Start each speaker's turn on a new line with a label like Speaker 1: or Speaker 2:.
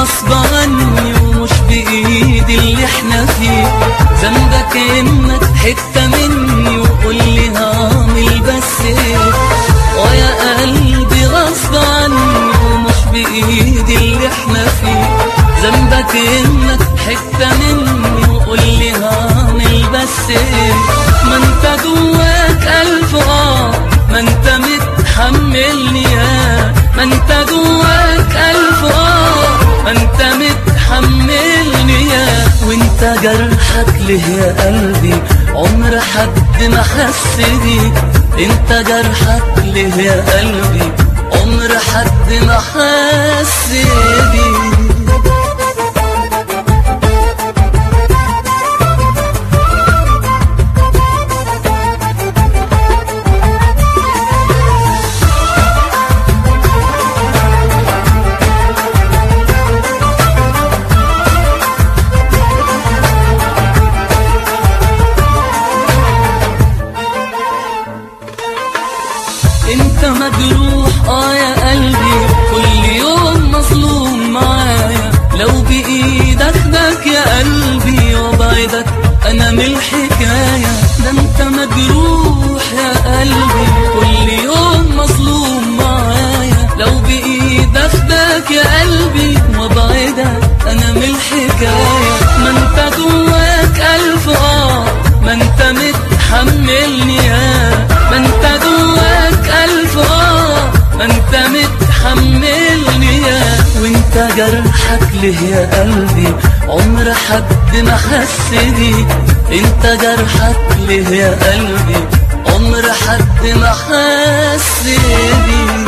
Speaker 1: غصب عني ومش بإيدي اللي احنا فيه ذنبك انك حتة مني وقول لي هعمل بس ايه ويا قلبي غصب عني ومش بإيدي اللي احنا فيه ذنبك انك حتة مني وقول لي هعمل بس ايه ما انت جواك ألف اه ما انت متحملني يا ما انت جواك ألف اه ما انت متحملني يا وانت جرحك ليه يا قلبي عمر حد ما حس بيك انت جرحك ليه يا قلبي عمر حد ما حس بيك انت مجروح اه يا قلبي كل يوم مظلوم معايا لو بايدك دك يا قلبي وبعدك انا من الحكاية ده انت مجروح يا قلبي كل يوم مظلوم معايا لو بايدك دك يا قلبي وبعدك انا من الحكاية ما انت جواك الف اه ما انت متحملني يا ما انت جواك ألف اه ما انت متحملني يا وانت جرحك ليه يا قلبي عمر حد ما حس بيك انت جرحك ليه يا قلبي عمر حد ما حس بيك